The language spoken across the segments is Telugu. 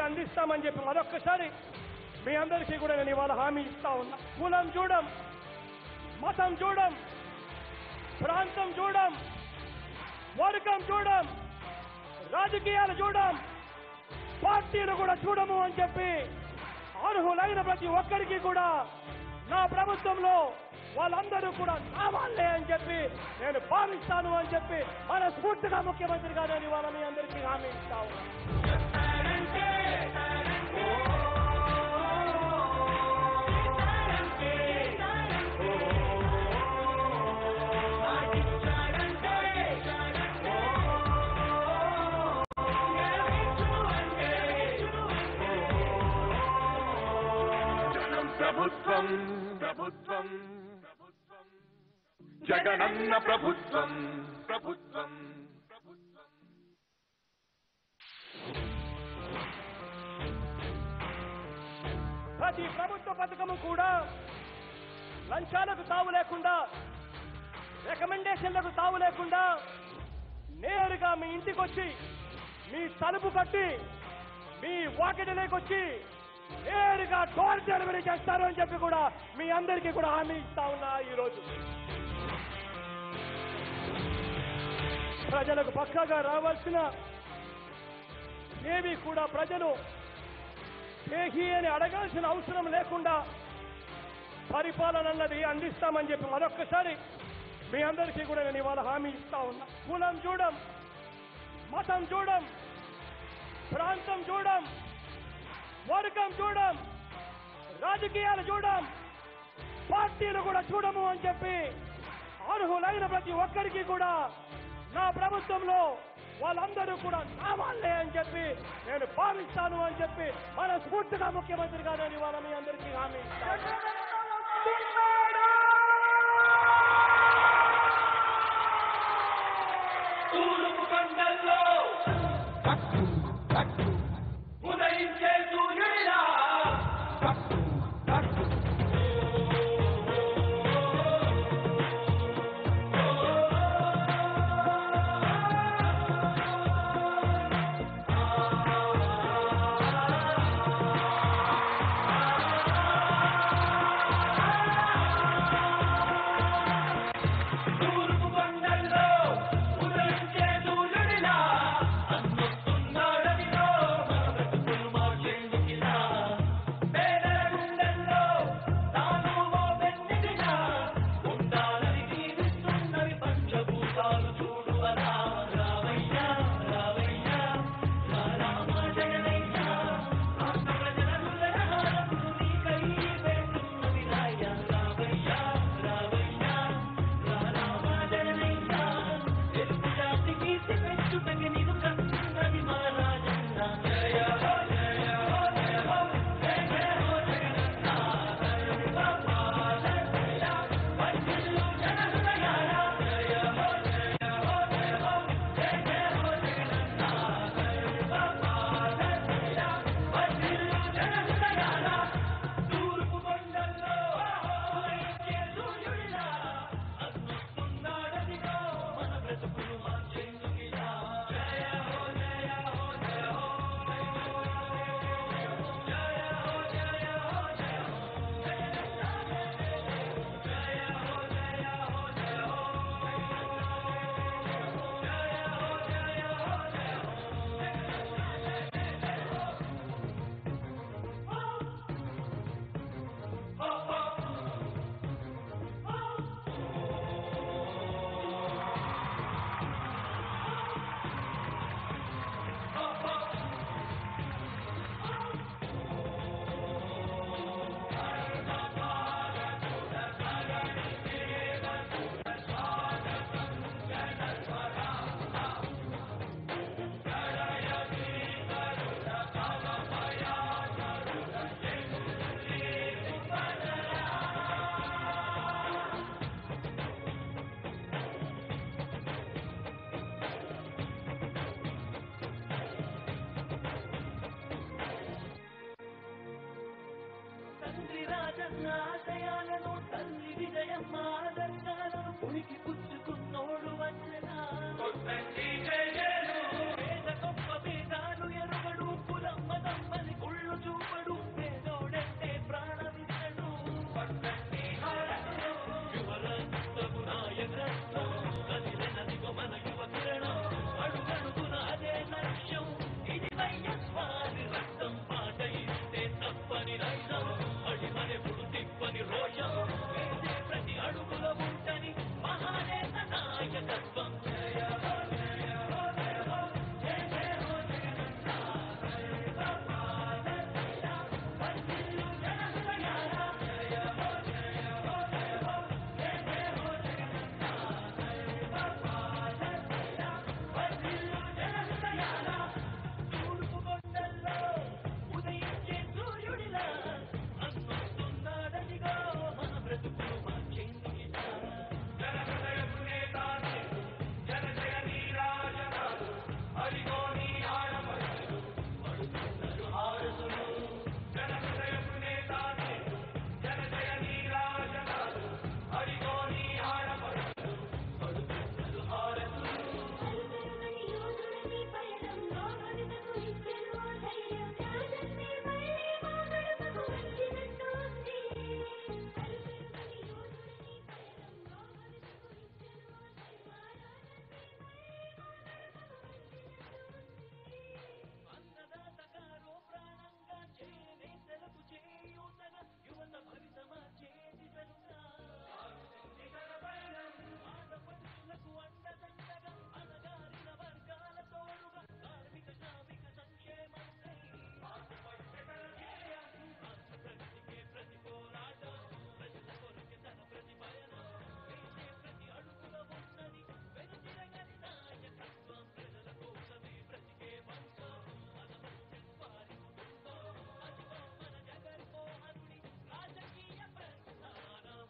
అందిస్తామని చెప్పి మరొక్కసారి మీ అందరికీ కూడా నేను ఇవాళ హామీ ఇస్తా ఉన్నా కులం చూడం మతం చూడం ప్రాంతం చూడం వర్గం చూడం రాజకీయాలు చూడం పార్టీలు కూడా చూడము అని చెప్పి అర్హులైన ప్రతి ఒక్కరికి కూడా నా ప్రభుత్వంలో వాళ్ళందరూ కూడా నా వాళ్ళే అని చెప్పి నేను భావిస్తాను అని చెప్పి మనస్ఫూర్తిగా ముఖ్యమంత్రిగా నేను ఇవాళ మీ అందరికీ హామీ ఇస్తా ఉన్నాను. జనం ప్రభుత్వం ప్రభుత్వం ప్రభుత్వం జగనన్న ప్రభుత్వం ప్రభుత్వం ప్రభుత్వం ప్రతి ప్రభుత్వ పథకము కూడా లంచాలకు తావు లేకుండా రికమెండేషన్లకు తావు లేకుండా నేరుగా మీ ఇంటికి వచ్చి మీ తలుపు కట్టి మీ వాకిటిలోకి వచ్చి నేరుగా డోర్ డెలివరీ చేస్తారు అని చెప్పి కూడా మీ అందరికీ కూడా హామీ ఇస్తా ఉన్నా ఈరోజు ప్రజలకు పక్కాగా రావాల్సిన ఏవి కూడా ప్రజలు దేహి అని అడగాల్సిన అవసరం లేకుండా పరిపాలన అన్నది అందిస్తామని చెప్పి మరొక్కసారి మీ అందరికీ కూడా నేను ఇవాళ హామీ ఇస్తా ఉన్నా కులం చూడం మతం చూడం ప్రాంతం చూడం వర్గం చూడం రాజకీయాలు చూడం పార్టీలు కూడా చూడము అని చెప్పి అర్హులైన ప్రతి ఒక్కరికి కూడా నా ప్రభుత్వంలో వాళ్ళందరూ కూడా నా వాళ్ళే అని చెప్పి నేను భావిస్తాను అని చెప్పి మనస్ఫూర్తిగా ముఖ్యమంత్రిగా నేను ఇవాళ మీ అందరికీ హామీ ఇస్తాను తూర్పు కొండల్లో ఉదయించే సూర్యుడిలా తూర్పు కొండల్లో ఉదయించే సూర్యుడిలా అన్నొస్తున్నాడనిలో మన బ్రతుకులు మార్చేందుకిలా పేదల గుండెల్లో తాను ఓ వెన్నెదిలా ఉండాలని దీవిస్తున్నవి పంచభూతాలు చూడు అలా రావయ్యా రావయ్యా రా రామ జగనయ్యా రాష్ట్ర ప్రజల హృదయాలకు నీకై వేస్తున్నవి రాయ్యా రావయ్యా రావయ్యా రా రామ జగనయ్యా తెలుగు జాతి కీర్తి పెంచుటకి నీకు కస్తున్నది మా రాజన్న జయ హో జయ హో జయ హో జయ జయ హో జగనన్న జయ వంచిల్లు జన హృదయాల జయ హో జయ హో జయ హో జయ జయ హో జగనన్న జయ వంచిల్లు జన హృదయాల తూర్పు కొండల్లో ఉదయించే సూర్యుడిలా అద్భుతున్నాడదిగో మన బ్రతుకులు మార్చేందుకిలా జయ హో జయ హో జయ హో జయ హో జయ హో జయ హో తండ్రి రాజన్న ఆశయాలను తల్లి విజయమ్మ ఆదర్శాలను ఉనికి పుచ్చుకున్నోడు వంచనా పేద గొప్ప భేదాలు ఎరుగడు కులం మతం ధైర్యం రాజన్నే మళ్ళీ మా గడపకు వచ్చినట్టు ఉంది కలుపెరుగని యోధుడిని పయనం మా మనసుకు ఇచ్చెను ఆ దైవారాధన్నే మళ్ళీ మా గడపకు వచ్చినట్టు ఉంది అన్నదాతగారో ప్రాణంగా చేనేతలకు చేయూతగా యువత భవితమా చేతిదలుగా ఆడపడుచులకు అండదండగా అణగారిన వర్గాల తోడుగా కార్మిక శ్రామిక సంక్షేమముకై రాష్ట్ర ప్రగతికే ప్రతి పోరాటం ప్రజల కొరకే తన ప్రతి పయనం వేసే ప్రతి అడుగులో ఉన్నది వెనుతిరగని నాయకత్వం ప్రజల కోసమే బ్రతికే వంశం మనమత్యం వారి కుటుంబం అదిగో మన జగన్మోహనుడి రాజకీయ ప్రస్థానం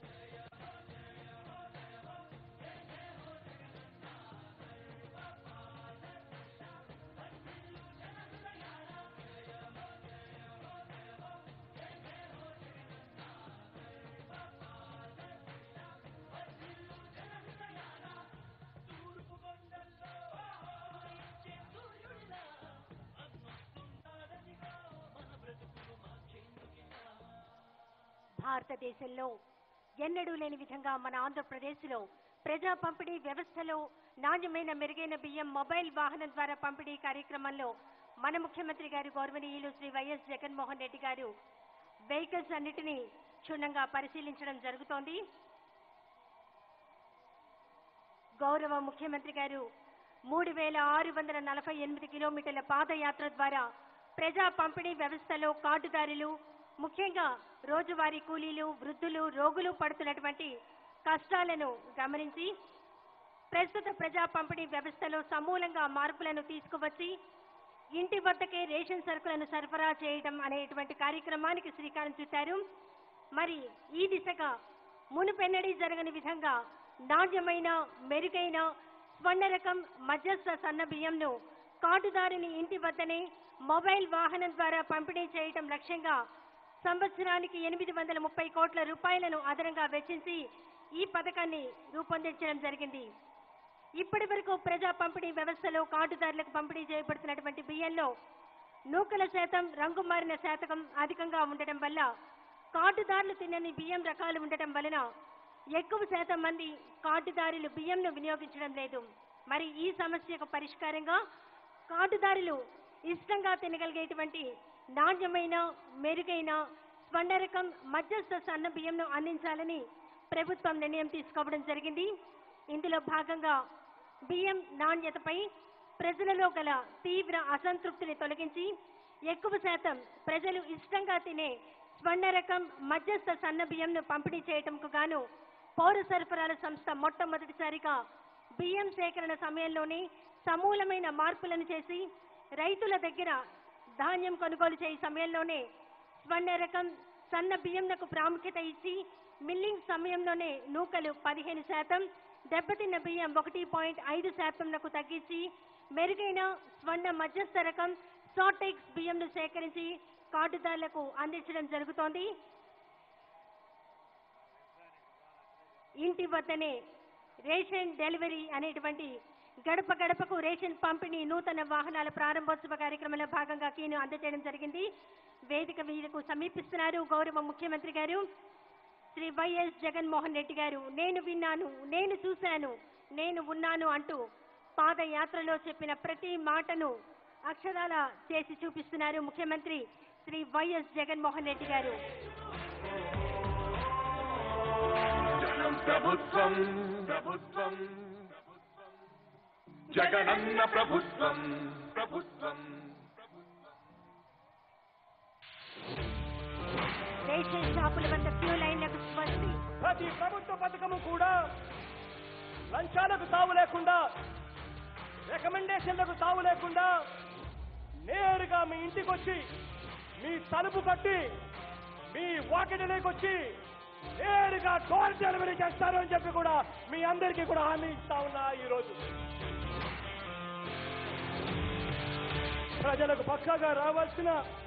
తూర్పు కొండల్లో ఉదయించే సూర్యుడిలా అన్నొస్తున్నాడదిగో మన బ్రతుకులు మార్చేందుకిలా భారతదేశంలో ఎన్నడూ లేని విధంగా మన ఆంధ్రప్రదేశ్లో ప్రజా పంపిణీ వ్యవస్థలో నాణ్యమైన మెరుగైన బియ్యం మొబైల్ వాహనం ద్వారా పంపిణీ కార్యక్రమంలో మన ముఖ్యమంత్రి గారు గౌరవనీయులు శ్రీ వైఎస్ జగన్మోహన్ రెడ్డి గారు వెహికల్స్ అన్నిటినీ క్షుణ్ణంగా పరిశీలించడం జరుగుతోంది గౌరవ ముఖ్యమంత్రి గారు మూడు వేల ఆరు వందల నలభై ఎనిమిది కిలోమీటర్ల పాదయాత్ర ద్వారా ప్రజా పంపిణీ వ్యవస్థలో కార్డుదారులు ముఖ్యంగా రోజువారీ కూలీలు వృద్ధులు రోగులు పడుతున్నటువంటి కష్టాలను గమనించి ప్రస్తుత ప్రజా పంపిణీ వ్యవస్థలో సమూలంగా మార్పులను తీసుకువచ్చి ఇంటి వద్దకే రేషన్ సరుకులను సరఫరా చేయడం అనేటువంటి కార్యక్రమానికి శ్రీకారం చుట్టారు మరి ఈ దిశగా మునుపెన్నడీ జరగని విధంగా నాణ్యమైన మెరుగైన స్వర్ణ రకం మధ్యస్థ సన్న బియ్యంను కార్డుదారుని ఇంటి వద్దనే మొబైల్ వాహనం ద్వారా పంపిణీ చేయటం లక్ష్యంగా సంవత్సరానికి ఎనిమిది వందల ముప్పై కోట్ల రూపాయలను అదనంగా వెచ్చించి ఈ పథకాన్ని రూపొందించడం జరిగింది ఇప్పటి వరకు ప్రజా పంపిణీ వ్యవస్థలో కార్డుదారులకు పంపిణీ చేయబడుతున్నటువంటి బియ్యంలో నూకల శాతం రంగు మారిన శాతకం అధికంగా ఉండటం వల్ల కార్డుదారులు తినని బియ్యం రకాలు ఉండటం వలన ఎక్కువ శాతం మంది కార్డుదారులు బియ్యంను వినియోగించడం లేదు మరి ఈ సమస్యకు పరిష్కారంగా కార్డుదారులు ఇష్టంగా తినగలిగేటువంటి నాణ్యమైన మెరుగైన స్వర్ణ రకం మధ్యస్థ సన్న బియ్యంను అందించాలని ప్రభుత్వం నిర్ణయం తీసుకోవడం జరిగింది ఇందులో భాగంగా బియ్యం నాణ్యతపై ప్రజలలో గల తీవ్ర అసంతృప్తిని తొలగించి ఎక్కువ శాతం ప్రజలు ఇష్టంగా తినే స్వర్ణ రకం మధ్యస్థ సన్న బియ్యంను పంపిణీ చేయటంకు గాను పౌర సరఫరాల సంస్థ మొట్టమొదటిసారిగా బియ్యం సేకరణ సమయంలోనే సమూలమైన మార్పులను చేసి రైతుల దగ్గర ధాన్యం కొనుగోలు చేయ సమయంలోనే స్వర్ణ రకం సన్న బియ్యంనకు ప్రాముఖ్యత ఇచ్చి మిల్లింగ్ సమయంలోనే నూకలు పదిహేను శాతం దెబ్బతిన్న బియ్యం ఒకటి పాయింట్ ఐదు శాతంలకు తగ్గించి మెరుగైన స్వర్ణ మధ్యస్థ రకం షార్టెక్స్ బియ్యంను సేకరించి కార్డుదారులకు అందించడం జరుగుతోంది ఇంటి వద్దనే రేషన్ డెలివరీ అనేటువంటి గడప గడపకు రేషన్ పంపిణీ నూతన వాహనాల ప్రారంభోత్సవ కార్యక్రమంలో భాగంగా కీను అందజేయడం జరిగింది వేదిక మీదకు సమీపిస్తున్నారు గౌరవ ముఖ్యమంత్రి గారు శ్రీ వైఎస్ జగన్మోహన్ రెడ్డి గారు నేను విన్నాను నేను చూశాను నేను ఉన్నాను అంటూ పాదయాత్రలో చెప్పిన ప్రతి మాటను అక్షరాల చేసి చూపిస్తున్నారు ముఖ్యమంత్రి శ్రీ వైఎస్ జగన్మోహన్ రెడ్డి గారు జనం ప్రభుత్వం ప్రభుత్వం జగనన్న ప్రభుత్వం ప్రభుత్వం రేషన్ షాపుల వద్ద క్యూ లైన్లకు వచ్చి ప్రతి ప్రభుత్వ పథకము కూడా లంచాలకు తావు లేకుండా రికమెండేషన్లకు తావు లేకుండా నేరుగా మీ ఇంటికి వచ్చి మీ తలుపు కట్టి మీ వాకిటిలోకి వచ్చి నేరుగా డోర్ డెలివరీ చేస్తారు అని చెప్పి కూడా మీ అందరికీ కూడా హామీ ఇస్తా ఉన్నా ఈరోజు ప్రజలకు పక్కగా రావాల్సిన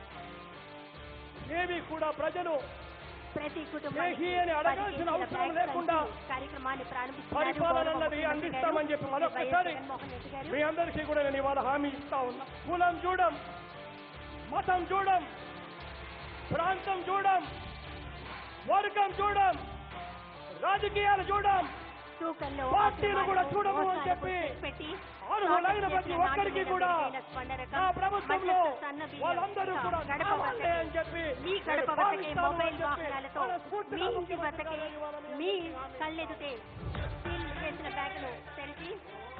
ఏవి కూడా ప్రజలు ప్రతి ఏహీ అని అడగాల్సిన అవసరం లేకుండా కార్యక్రమాన్ని ప్రారంభిస్తున్నారు పరిపాలన గౌరవ అన్నది ముఖ్యమంత్రి అందిస్తామని చెప్పి గారు, మరొకసారి వైఎస్ జగన్మోహన్ రెడ్డి గారు. మీ అందరికీ కూడా నేను ఇవాళ హామీ ఇస్తా ఉన్నా కులం చూడం మతం చూడం ప్రాంతం చూడం వర్గం చూడం రాజకీయాలు చూడం తూకంలో పార్టీలు కూడా అక్రమాలకు చూడము అని మోసాలకు చెప్పి చెక్ పెట్టి అర్హులైన ప్రతి చేసిన ఒక్కరికి నాలుగు కూడా వేల స్పందన రకం, నా ప్రభుత్వంలో మధ్యస్థ సన్న బియ్యం, వాళ్ళందరూ ఇంకా కూడా గడప కావాలి వద్దకే, అని చెప్పి మీ గడప నేను వద్దకే భావిస్తాను మొబైల్ అని చెప్పి వాహనాలతో మనస్ఫూర్తిగా మీ ఇంటి ముఖ్యమంత్రి వద్దకే గారు ఇవాళ మీ మీ అందరికీ కళ్ళెదుటే సీల్ చేసిన బ్యాగులు తెరిచి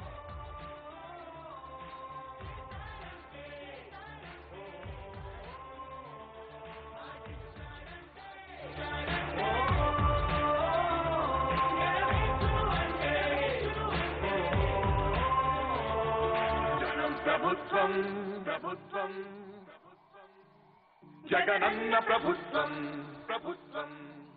జనం ప్రభుత్వం ప్రభుత్వం జగనన్న ప్రభుత్వం ప్రభుత్వం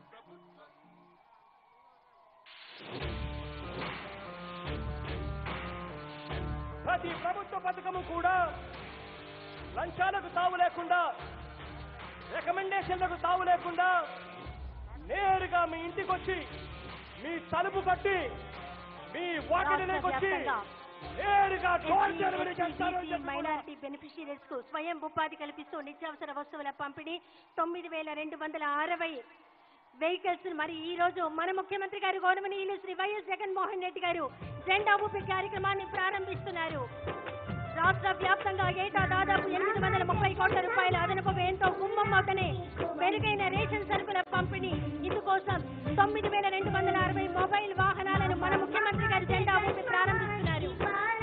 ప్రతి ప్రభుత్వ పథకము కూడా లంచాలకు తావు లేకుండా రికమెండేషన్లకు తావు లేకుండా నేరుగా మీ ఇంటికి వచ్చి మీ తలుపు కట్టి మీ వాకిలిలోకి వచ్చి రాష్ట్ర నేరుగా డోర్ డెలివరీ చేస్తారని ఎస్సీ, చెప్పి కూడా మైనారిటీ బెనిఫిషియరీస్ కు స్వయం ఉపాధి కల్పిస్తూ నిత్యావసర వస్తువుల పంపిణీ తొమ్మిది వేల రెండు వందల అరవై వెహికల్స్ మరి ఈ రోజు మన ముఖ్యమంత్రి గారు గౌరవనీయులు శ్రీ వైఎస్ జగన్మోహన్ రెడ్డి గారు జెండా ఊపి కార్యక్రమాన్ని ప్రారంభిస్తున్నారు రాష్ట్ర వ్యాప్తంగా ఏటా దాదాపు ఎనిమిది వందల ముప్పై కోట్ల రూపాయల అదనపు వ్యయంతో కుంభమవుతనే మెరుగైన రేషన్ సరుకుల పంపిణీ ఇందుకోసం తొమ్మిది వేల రెండు వందల అరవై మొబైల్ వాహనాలను మన ముఖ్యమంత్రి గారు జెండా ఊపి ప్రారంభిస్తున్నారు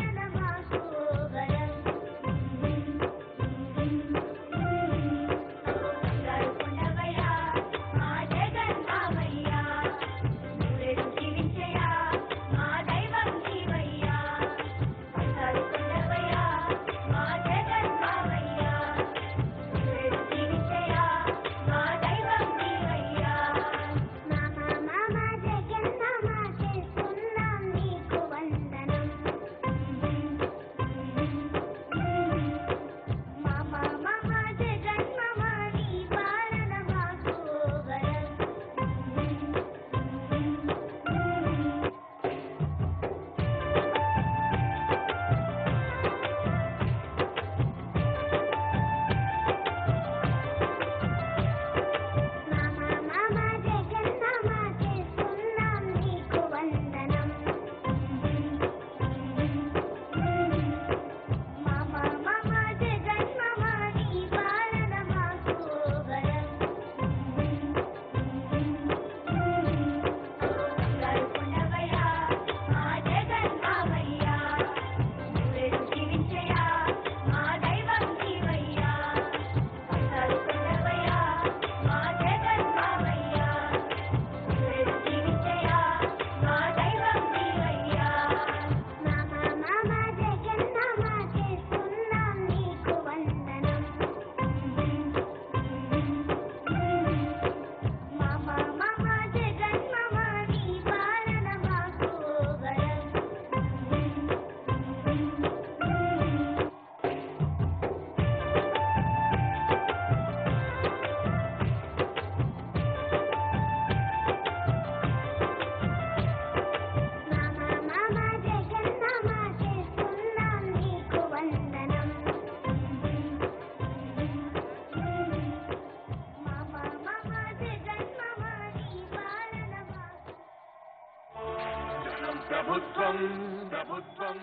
జనం ప్రభుత్వం ప్రభుత్వం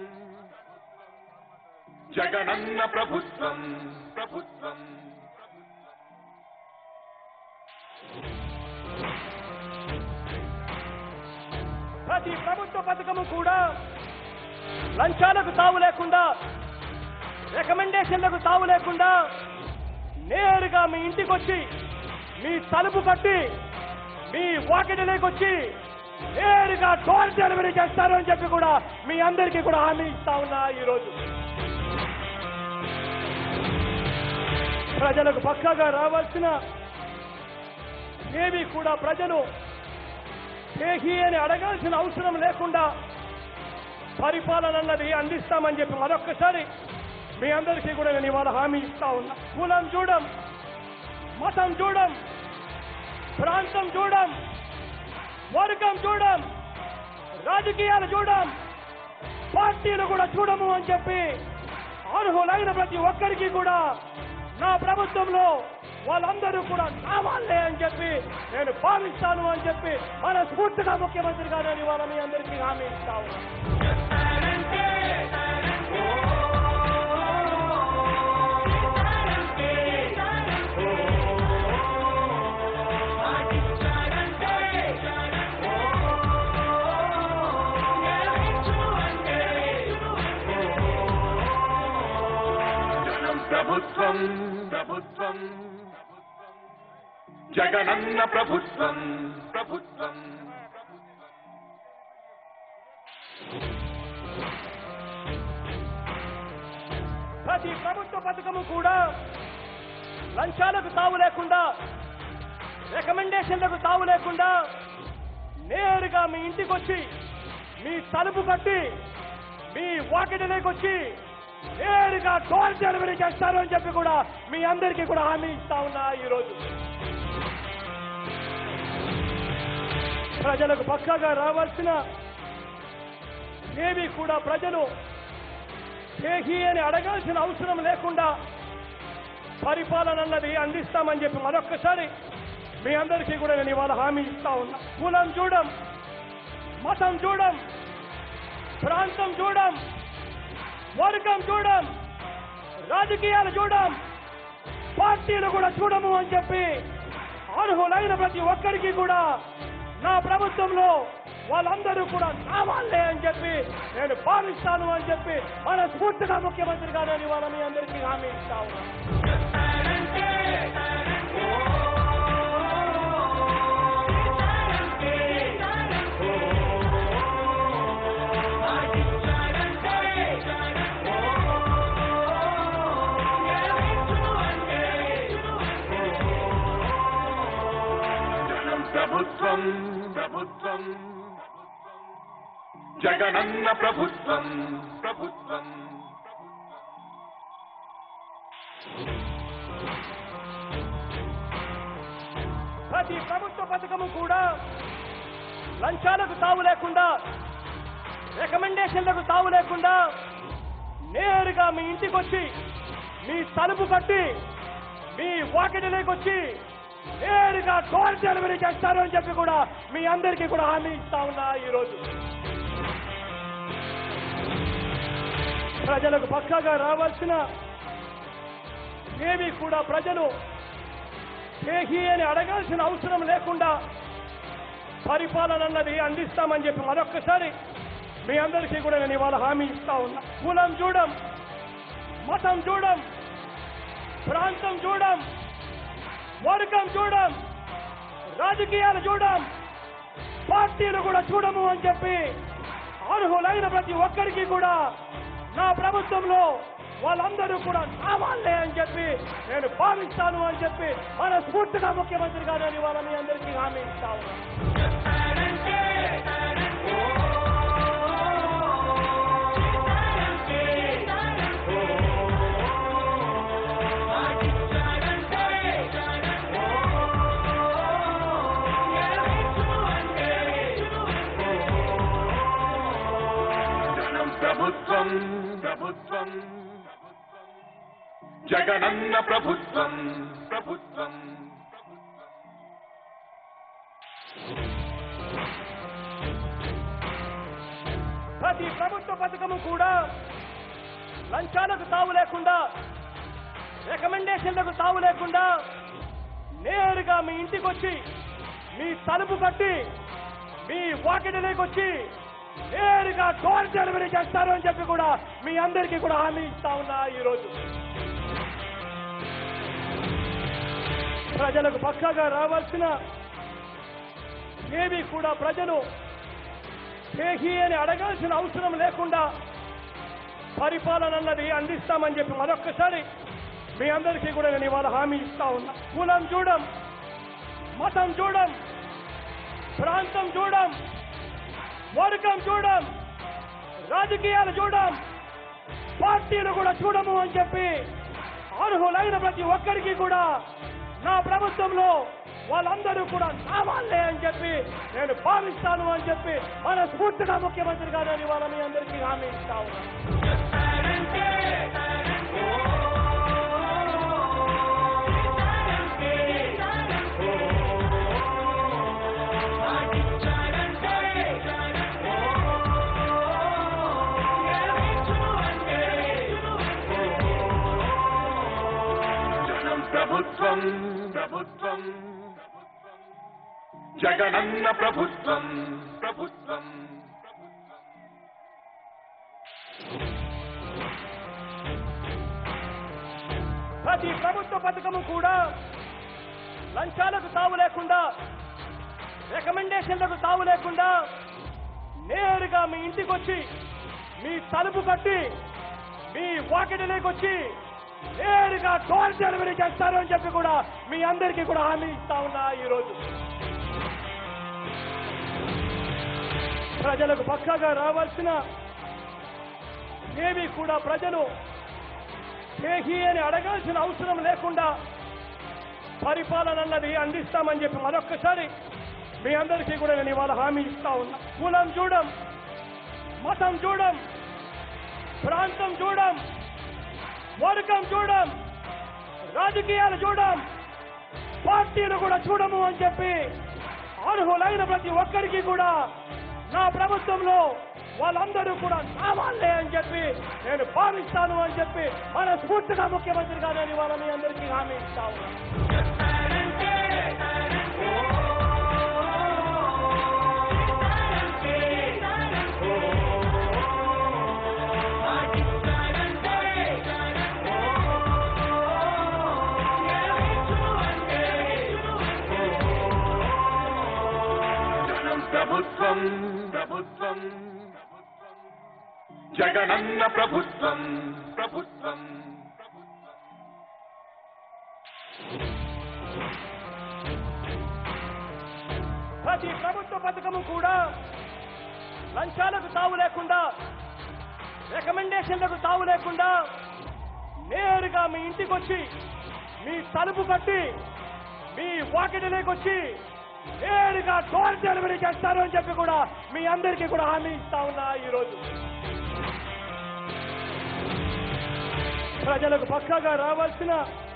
జగనన్న ప్రభుత్వం ప్రభుత్వం ప్రతి ప్రభుత్వ పథకము కూడా లంచాలకు తావు లేకుండా రికమెండేషన్లకు తావు లేకుండా నేరుగా మీ ఇంటికి వచ్చి మీ తలుపు కట్టి మీ వాకిటిలోకి వచ్చి నేరుగా డోర్ డెలివరీ చేస్తారు అని చెప్పి కూడా మీ అందరికీ కూడా హామీ ఇస్తా ఉన్నా ఈరోజు ప్రజలకు పక్కగా రావాల్సిన ఏవి కూడా ప్రజలు చేహి అని అడగాల్సిన అవసరం లేకుండా పరిపాలన అన్నది అందిస్తామని చెప్పి మరొక్కసారి మీ అందరికీ కూడా నేను ఇవాళ హామీ ఇస్తా ఉన్నా కులం చూడం మతం చూడం ప్రాంతం చూడం వర్గం చూడం రాజకీయాలు చూడం పార్టీలు కూడా చూడము అని చెప్పి అర్హులైన ప్రతి ఒక్కరికి కూడా నా ప్రభుత్వంలో వాళ్ళందరూ కూడా నా వాళ్ళే అని చెప్పి నేను భావిస్తాను అని చెప్పి మనస్ఫూర్తిగా ముఖ్యమంత్రి గారు అని వాళ్ళ మీ అందరికీ హామీ ఇస్తా ఉన్నాను జనం ప్రభుత్వం ప్రభుత్వం జగనన్న ప్రభుత్వం ప్రభుత్వం ప్రతి ప్రభుత్వ పథకము కూడా లంచాలకు తావు లేకుండా రికమెండేషన్లకు తావు లేకుండా నేరుగా మీ ఇంటికి వచ్చి మీ తలుపు కట్టి మీ వాకిటిలోకి వచ్చి నేరుగా డోర్ డెలివరీ చేస్తారు అని చెప్పి కూడా మీ అందరికీ కూడా హామీ ఇస్తా ఉన్నా ఈరోజు ప్రజలకు పక్కాగా రావాల్సిన ఏవి కూడా ప్రజలు చేహి అని అడగాల్సిన అవసరం లేకుండా పరిపాలన అన్నది అందిస్తామని చెప్పి మరొక్కసారి మీ అందరికీ కూడా నేను ఇవాళ హామీ ఇస్తా ఉన్నా కులం చూడం మతం చూడం ప్రాంతం చూడం వర్గం చూడం రాజకీయాలు చూడం పార్టీలు కూడా చూడము అని చెప్పి అర్హులైన ప్రతి ఒక్కరికి కూడా నా ప్రభుత్వంలో వాళ్ళందరూ కూడా నా వాళ్ళే అని చెప్పి నేను భావిస్తాను అని చెప్పి మనస్ఫూర్తిగా ముఖ్యమంత్రి గారు అని వాళ్ళ మీ అందరికీ హామీ ఇస్తా ఉన్నాను జనం ప్రభుత్వం ప్రభుత్వం జగనన్న ప్రభుత్వం ప్రభుత్వం ప్రతి ప్రభుత్వ పథకము కూడా లంచాలకు తావు లేకుండా రికమెండేషన్లకు తావు లేకుండా నేరుగా మీ ఇంటికి వచ్చి మీ తలుపు కట్టి మీ వాకిటిలోకి వచ్చి నేరుగా డోర్ డెలివరీ చేస్తారు అని చెప్పి కూడా మీ అందరికీ కూడా హామీ ఇస్తా ఉన్నా ఈరోజు ప్రజలకు పక్కాగా రావాల్సిన ఏవి కూడా ప్రజలు చేహి అని అడగాల్సిన అవసరం లేకుండా పరిపాలన అన్నది అందిస్తామని చెప్పి మరొక్కసారి మీ అందరికీ కూడా నేను ఇవాళ హామీ ఇస్తా ఉన్నా కులం చూడం మతం చూడం ప్రాంతం చూడం వర్గం చూడం రాజకీయాలు చూడం పార్టీలు కూడా చూడము అని చెప్పి అర్హులైన ప్రతి ఒక్కరికి కూడా నా ప్రభుత్వంలో వాళ్ళందరూ కూడా నా వాళ్ళే అని చెప్పి నేను భావిస్తాను అని చెప్పి మనస్ఫూర్తిగా ముఖ్యమంత్రి గారు అని వాళ్ళ మీ అందరికీ హామీ ఇస్తా ఉన్నాను జనం ప్రభుత్వం ప్రభుత్వం జగనన్న ప్రభుత్వం ప్రభుత్వం ప్రతి ప్రభుత్వ పథకము కూడా లంచాలకు తావు లేకుండా రికమెండేషన్లకు తావు లేకుండా నేరుగా మీ ఇంటికి వచ్చి మీ తలుపు కట్టి మీ వాకిటిలోకి వచ్చి నేరుగా డోర్ డెలివరీ చేస్తారు అని చెప్పి కూడా మీ అందరికీ కూడా హామీ ఇస్తా ఉన్నా ఈరోజు ప్రజలకు పక్కాగా రావాల్సిన ఏవి కూడా ప్రజలు చేహి అని అడగాల్సిన అవసరం లేకుండా పరిపాలన అన్నది అందిస్తామని చెప్పి మరొక్కసారి మీ అందరికీ కూడా నేను ఇవాళ హామీ ఇస్తా ఉన్నా కులం చూడం మతం చూడం ప్రాంతం చూడం వర్గం చూడం రాజకీయాలు చూడం పార్టీలు కూడా చూడము అని చెప్పి అర్హులైన ప్రతి ఒక్కరికి కూడా నా ప్రభుత్వంలో వాళ్ళందరూ కూడా నా వాళ్ళే అని చెప్పి నేను భావిస్తాను అని చెప్పి మనస్ఫూర్తిగా ముఖ్యమంత్రి గారు అని వాళ్ళ మీ అందరికీ హామీ ఇస్తా ఉన్నాను ప్రభుత్వం ప్రభుత్వం జగనన్న ప్రభుత్వం ప్రభుత్వం ప్రతి ప్రభుత్వ పథకము కూడా లంచాలకు తావు లేకుండా రికమెండేషన్లకు తావు లేకుండా నేరుగా మీ ఇంటికి వచ్చి మీ తలుపు కట్టి మీ వాకిటిలోకి వచ్చి నేరుగా డోర్ డెలివరీ చేస్తారు అని చెప్పి కూడా మీ అందరికీ కూడా హామీ ఇస్తా ఉన్నా ఈరోజు ప్రజలకు పక్కగా రావాల్సిన ఏవి కూడా ప్రజలు చేహి అని అడగాల్సిన అవసరం లేకుండా పరిపాలన అన్నది అందిస్తామని చెప్పి మరొక్కసారి మీ అందరికీ కూడా నేను ఇవాళ హామీ ఇస్తా ఉన్నా కులం చూడం మతం చూడం ప్రాంతం చూడం వర్గం చూడం రాజకీయాలు చూడం పార్టీలు కూడా చూడము అని చెప్పి అర్హులైన ప్రతి ఒక్కరికి కూడా నా ప్రభుత్వంలో వాళ్ళందరూ కూడా నా వాళ్ళే అని చెప్పి నేను భావిస్తాను అని చెప్పి మన స్ఫూర్తిగా ముఖ్యమంత్రిగా నేను ఇవాళ మీ అందరికీ హామీ ఇస్తా ఉన్నాను జనం ప్రభుత్వం ప్రభుత్వం జగనన్న ప్రభుత్వం ప్రభుత్వం ప్రతి ప్రభుత్వ పథకము కూడా లంచాలకు తావు లేకుండా రికమెండేషన్లకు తావు లేకుండా నేరుగా మీ ఇంటికి వచ్చి మీ తలుపు కట్టి మీ వాకిటిలోకి వచ్చి నేరుగా డోర్ డెలివరీ చేస్తారు అని చెప్పి కూడా మీ అందరికీ కూడా హామీ ఇస్తా ఉన్నా ఈరోజు ప్రజలకు పక్కగా రావాల్సిన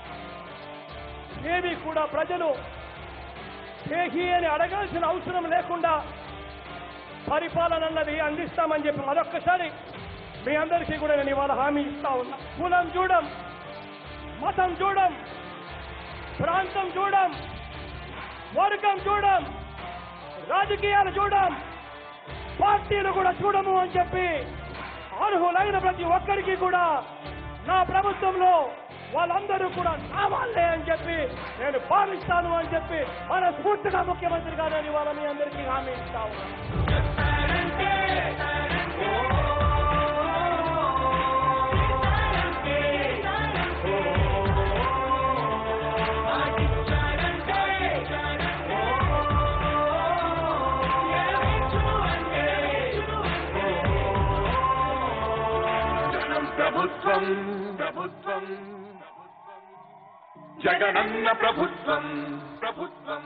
ఏవి కూడా ప్రజలు చేహి అని అడగాల్సిన అవసరం లేకుండా పరిపాలన అన్నది అందిస్తామని చెప్పి మరొక్కసారి మీ అందరికీ కూడా నేను ఇవాళ హామీ ఇస్తా ఉన్నా కులం చూడం మతం చూడం ప్రాంతం చూడం వర్గం చూడం రాజకీయాలు చూడం పార్టీలు కూడా చూడము అని చెప్పి అర్హులైన ప్రతి ఒక్కరికి కూడా నా ప్రభుత్వంలో వాళ్ళందరూ కూడా నా వాళ్ళే అని చెప్పి నేను భావిస్తాను అని చెప్పి మన స్ఫూర్తిగా ముఖ్యమంత్రిగా నేను ఇవాళ మీ అందరికీ హామీ ఇస్తా ఉన్నాను జనం ప్రభుత్వం ప్రభుత్వం జగనన్న ప్రభుత్వం ప్రభుత్వం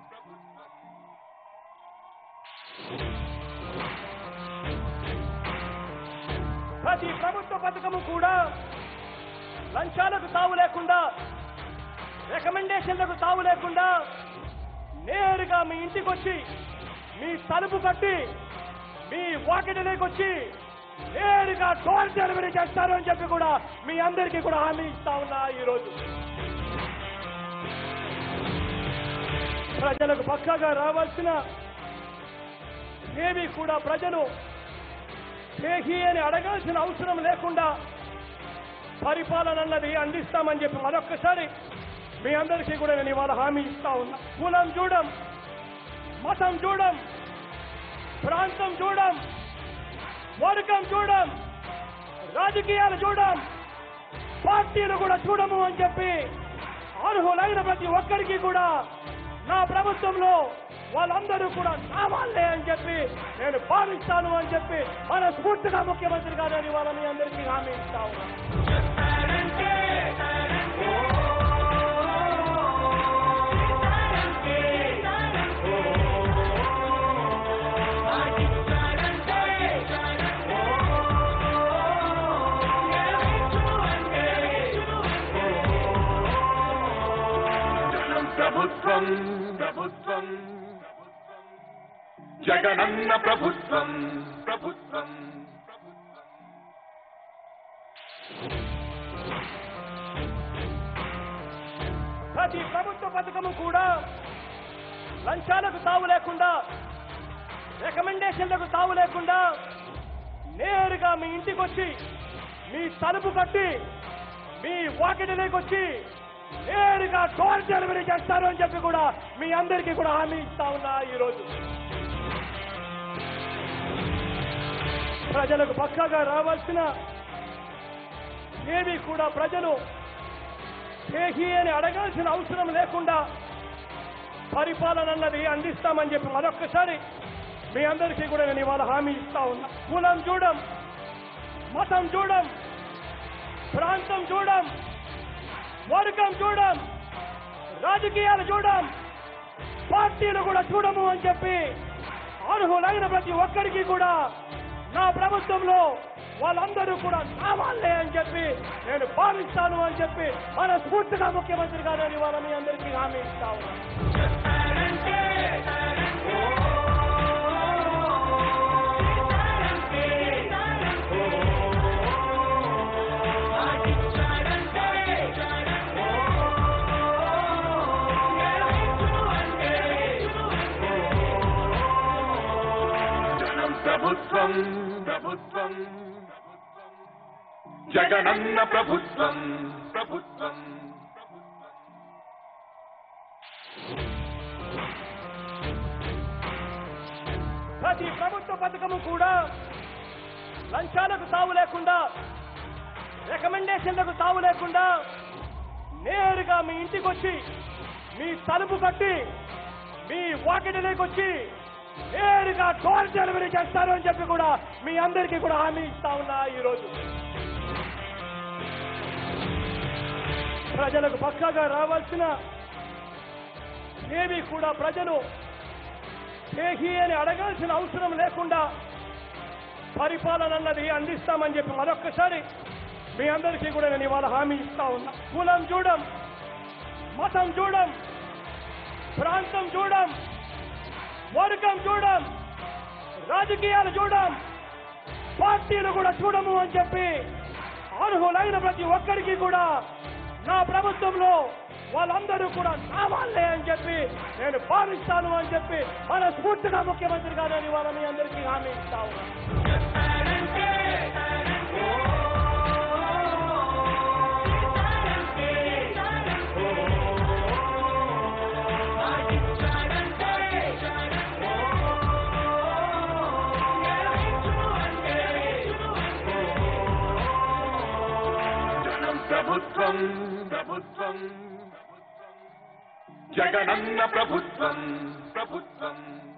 ప్రతి ప్రభుత్వ పథకము కూడా లంచాలకు తావు లేకుండా రికమెండేషన్లకు తావు లేకుండా నేరుగా మీ ఇంటికి వచ్చి మీ తలుపు కట్టి మీ వాకిటిలోకి వచ్చి నేరుగా డోర్ డెలివరీ చేస్తారు అని చెప్పి కూడా మీ అందరికీ కూడా హామీ ఇస్తా ఉన్నా ఈరోజు ప్రజలకు పక్కగా రావాల్సిన ఏవి కూడా ప్రజలు చేహి అని అడగాల్సిన అవసరం లేకుండా పరిపాలన అన్నది అందిస్తామని చెప్పి మరొక్కసారి మీ అందరికీ కూడా నేను ఇవాళ హామీ ఇస్తా ఉన్నా కులం చూడం మతం చూడం ప్రాంతం చూడం వర్గం చూడం రాజకీయాలు చూడం పార్టీలు కూడా చూడము అని చెప్పి అర్హులైన ప్రతి ఒక్కరికి కూడా నా ప్రభుత్వంలో వాళ్ళందరూ కూడా నా వాళ్ళే అని చెప్పి నేను భావిస్తాను అని చెప్పి మన స్ఫూర్తిగా ముఖ్యమంత్రిగా నేను ఇవాళ మీ అందరికీ హామీ ఇస్తా ఉన్నాను జనం ప్రభుత్వం ప్రభుత్వం జగనన్న ప్రభుత్వం ప్రభుత్వం ప్రతి ప్రభుత్వ పథకము కూడా లంచాలకు తావు లేకుండా రికమెండేషన్లకు తావు లేకుండా నేరుగా మీ ఇంటికి వచ్చి మీ తలుపు కట్టి మీ వాకిటిలోకి వచ్చి నేరుగా డోర్ డెలివరీ చేస్తారు అని చెప్పి కూడా మీ అందరికీ కూడా హామీ ఇస్తా ఉన్నా ఈరోజు ప్రజలకు పక్కగా రావాల్సిన ఏవి కూడా ప్రజలు చేహి అని అడగాల్సిన అవసరం లేకుండా పరిపాలన అన్నది అందిస్తామని చెప్పి మరొక్కసారి మీ అందరికీ కూడా నేను ఇవాళ హామీ ఇస్తా ఉన్నా కులం చూడం మతం చూడం ప్రాంతం చూడం వర్గం చూడం రాజకీయాలు చూడం పార్టీలు కూడా చూడము అని చెప్పి అర్హులైన ప్రతి ఒక్కరికి కూడా నా ప్రభుత్వంలో వాళ్ళందరూ కూడా నా వాళ్ళే అని చెప్పి నేను భావిస్తాను అని చెప్పి మనస్ఫూర్తిగా ముఖ్యమంత్రి గారు అని వాళ్ళ మీ అందరికీ హామీ ఇస్తా ఉన్నాను జనం ప్రభుత్వం ప్రభుత్వం జగనన్న ప్రభుత్వం ప్రభుత్వం ప్రతి ప్రభుత్వ పథకము కూడా లంచాలకు తావు లేకుండా రికమెండేషన్లకు తావు లేకుండా నేరుగా మీ ఇంటికి వచ్చి మీ తలుపు కట్టి మీ వాకిటిలోకి వచ్చి నేరుగా డోర్ డెలివరీ చేస్తారు అని చెప్పి కూడా మీ అందరికీ కూడా హామీ ఇస్తా ఉన్నా ఈరోజు ప్రజలకు పక్కగా రావాల్సిన ఏవి కూడా ప్రజలు చేహి అని అడగాల్సిన అవసరం లేకుండా పరిపాలన అన్నది అందిస్తామని చెప్పి మరొక్కసారి మీ అందరికీ కూడా నేను ఇవాళ హామీ ఇస్తా ఉన్నా కులం చూడం మతం చూడం ప్రాంతం చూడం వర్గం చూడం రాజకీయాలు చూడం పార్టీలు కూడా చూడము అని చెప్పి అర్హులైన ప్రతి ఒక్కరికి కూడా నా ప్రభుత్వంలో వాళ్ళందరూ కూడా నా వాళ్ళే అని చెప్పి నేను భావిస్తాను అని చెప్పి మనస్ఫూర్తిగా ముఖ్యమంత్రి గారు అని వాళ్ళ మీ అందరికీ హామీ ఇస్తా ఉన్నాను జనం ప్రభుత్వం ప్రభుత్వం జగనన్న ప్రభుత్వం ప్రభుత్వం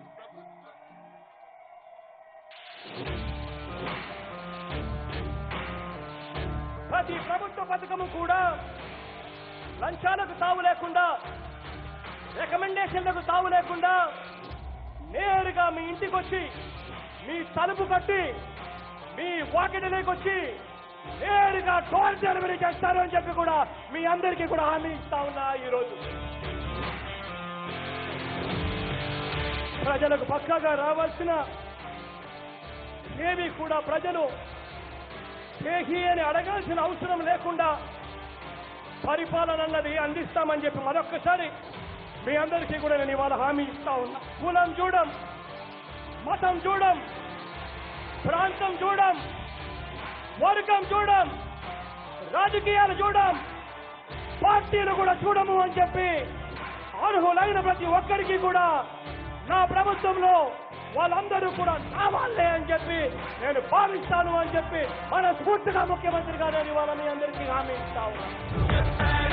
ప్రతి ప్రభుత్వ పథకము కూడా లంచాలకు తావు లేకుండా రికమెండేషన్లకు తావు లేకుండా నేరుగా మీ ఇంటికి వచ్చి మీ తలుపు కట్టి మీ వాకిటిలోకి వచ్చి నేరుగా డోర్ డెలివరీ చేస్తారు అని చెప్పి కూడా మీ అందరికీ కూడా హామీ ఇస్తా ఉన్నా ఈరోజు ప్రజలకు పక్కగా రావాల్సిన ఏవి కూడా ప్రజలు చేహి అని అడగాల్సిన అవసరం లేకుండా పరిపాలన అన్నది అందిస్తామని చెప్పి మరొక్కసారి మీ అందరికీ కూడా నేను ఇవాళ హామీ ఇస్తా ఉన్నా కులం చూడం మతం చూడం ప్రాంతం చూడం వర్గం చూడం రాజకీయాలు చూడం పార్టీలు కూడా చూడము అని చెప్పి అర్హులైన ప్రతి ఒక్కరికి కూడా నా ప్రభుత్వంలో వాళ్ళందరూ కూడా నా వాళ్ళే అని చెప్పి నేను భావిస్తాను అని చెప్పి మనస్ఫూర్తిగా ముఖ్యమంత్రి గారు అని వాళ్ళ మీ అందరికీ హామీ ఇస్తా ఉన్నాను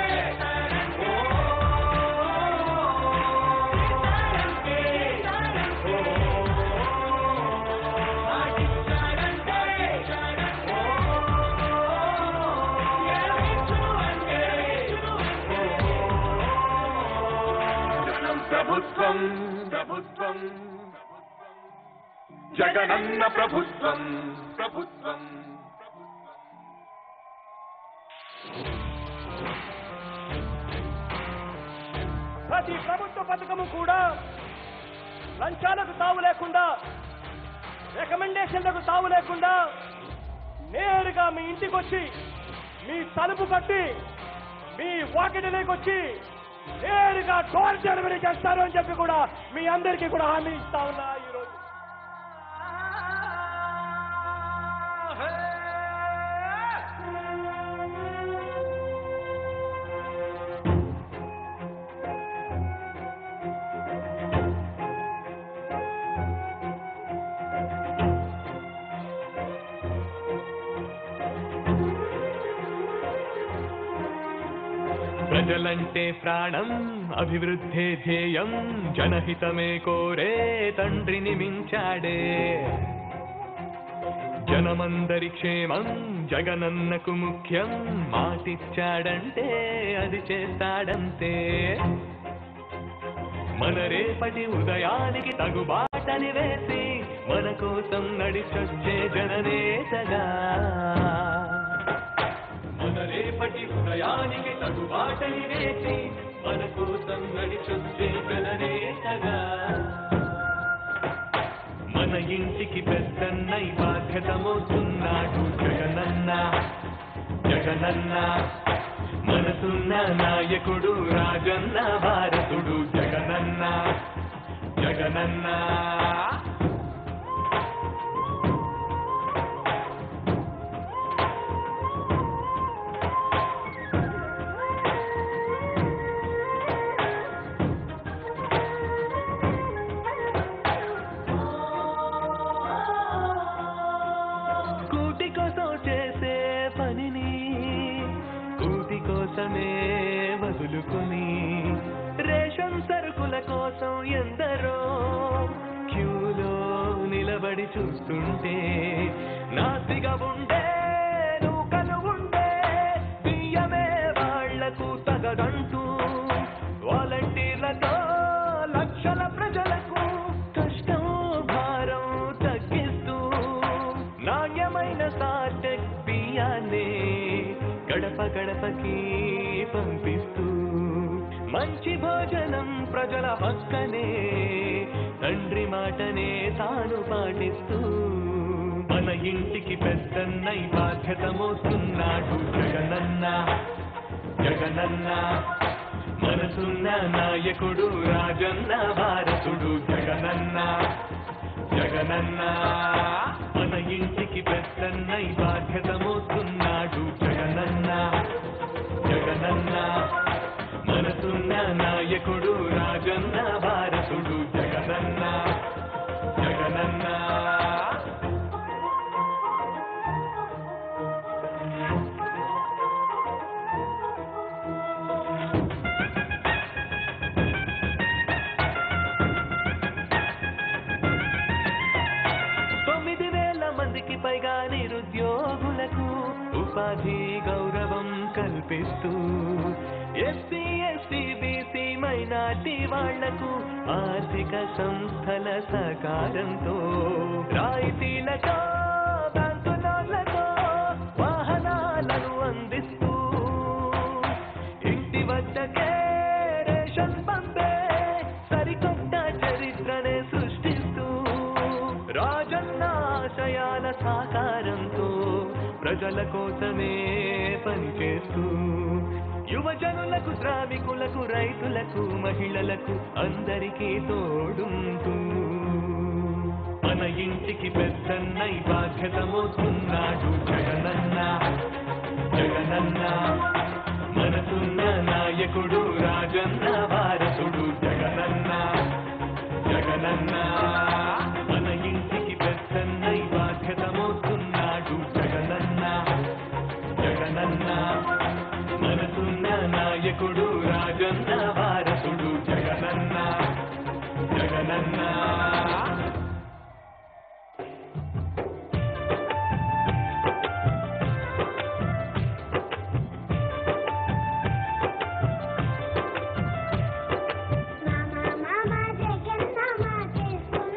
జనం ప్రభుత్వం ప్రభుత్వం జగనన్న ప్రభుత్వం ప్రభుత్వం ప్రతి ప్రభుత్వ పథకము కూడా లంచాలకు తావు లేకుండా రికమెండేషన్లకు తావు లేకుండా నేరుగా మీ ఇంటికి వచ్చి మీ తలుపు కట్టి మీ వాకిటిలోకి వచ్చి నేరుగా డోర్ డెలివరీ చేస్తారు అని చెప్పి కూడా మీ అందరికీ కూడా హామీ ఇస్తా ఉన్నా ఈరోజు ప్రజలంటే ప్రాణం అభివృద్ధే ధ్యేయం జనహితమే కోరే తండ్రిని మించాడే జనమందరి క్షేమం జగనన్నకు ముఖ్యం మాటిచ్చాడంటే అది చేస్తాడంతే మన రేపటి ఉదయానికి తగు బాటని వేసి మన కోసం నడిచొచ్చే జననేతగా మన రేపటి ఉదయానికి తగు బాటని వేసి మన కోసం నడిచొచ్చే జననేతగా మన ఇంటికి పెద్దన్నై బాధ్యత మోస్తున్నాడు జగనన్న జగనన్న మనసున్న నాయకుడు రాజన్న భారతుడు జగనన్న జగనన్న కూటి కోసం చేసే పనిని కూటి కోసమే వదులుకుని రేషన్ సరుకుల కోసం ఎందరో క్యూలో నిలబడి చూస్తుంటే నాసిగా ఉండే నూకలు ఉండే బియ్యమే వాళ్లకు తగదంటూ వాలంటీర్లతో లక్షల ప్రజలకు కష్టం భారం తగ్గిస్తూ నాణ్యమైన సాటెక్ బియ్యాన్ని గడప గడపకి పంపిస్తూ మంచి భోజనం ప్రజల పక్కనే తండ్రి మాటనే తాను పాటిస్తూ మన ఇంటికి పెద్దన్నై బాధ్యత మోస్తున్నాడు జగనన్న జగనన్న మనసున్న నాయకుడు రాజన్న భారతుడు జగనన్న జగనన్న మన ఇంటికి పెద్దన్నై బాధ్యత మోస్తున్నాడు జగనన్న జగనన్న మనసున్న నాయకుడు రాజన్న భారతుడు జగనన్న జగనన్న తొమ్మిది వేల మందికి పైగా నిరుద్యోగులకు ఉపాధి గౌరవం కల్పిస్తూ ఎస్సీ ఎస్టీ బీసీ మైనార్టీ వాళ్లకు ఆర్థిక సంస్థల సహకారంతో రాయితీలతో బ్యాంకు లోన్లతో వాహనాలను అందిస్తూ ఇంటి వద్దకే రేషన్ పంపే సరికొత్త చరిత్రనే సృష్టిస్తూ రాజన్న ఆశయాల సాకారంతో ప్రజల కోసమే పనిచేస్తూ యువజనులకు శ్రామికులకు రైతులకు మహిళలకు అందరికీ తోడుంటూ మన ఇంటికి పెద్దన్నై బాధ్యత మోస్తున్నాడు జగనన్న జగనన్న మనసున్న నాయకుడు రాజన్న భారతుడు జగనన్న జగనన్న మన ఇంటికి పెద్దన్నై బాధ్యత మోస్తున్నాడు జగనన్న జగనన్న మనసున్న నాయకుడు రాజన్న భారతుడు జగనన్న జగనన్న మామ మామ జగన్ మామ చేస్తున్న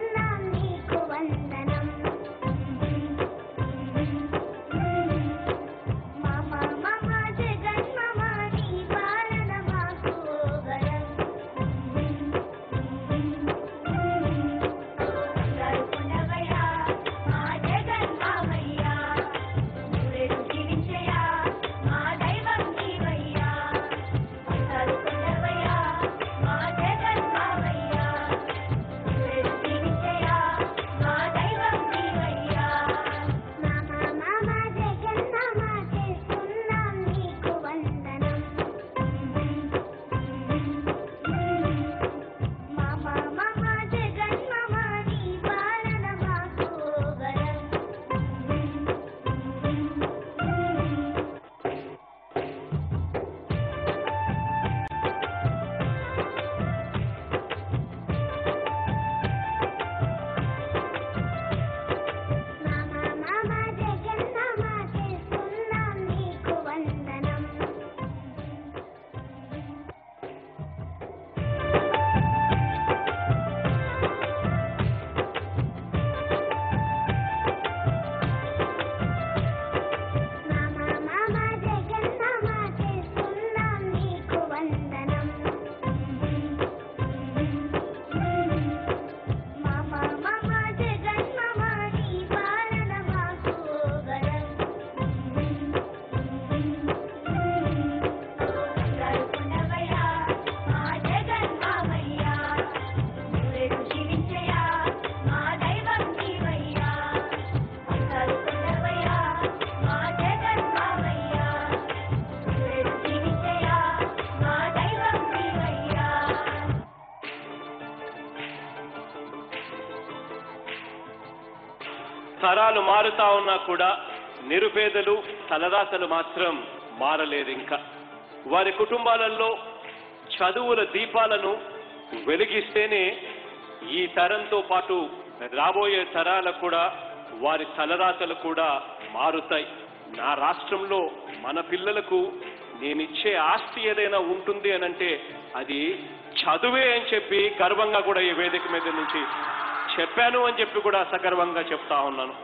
తరాలు మారుతా ఉన్నా కూడా నిరుపేదలు తలరాతలు మాత్రం మారలేదు ఇంకా వారి కుటుంబాలలో చదువుల దీపాలను వెలిగిస్తేనే ఈ తరంతో పాటు రాబోయే తరాలకు కూడా వారి తలరాతలు కూడా మారుతాయి నా రాష్ట్రంలో మన పిల్లలకు నేనిచ్చే ఆస్తి ఏదైనా ఉంటుంది అని అంటే అది చదువే అని చెప్పి గర్వంగా కూడా ఈ వేదిక మీద నుంచి చెప్పాను అని చెప్పి కూడా సగర్వంగా చెప్తా ఉన్నాను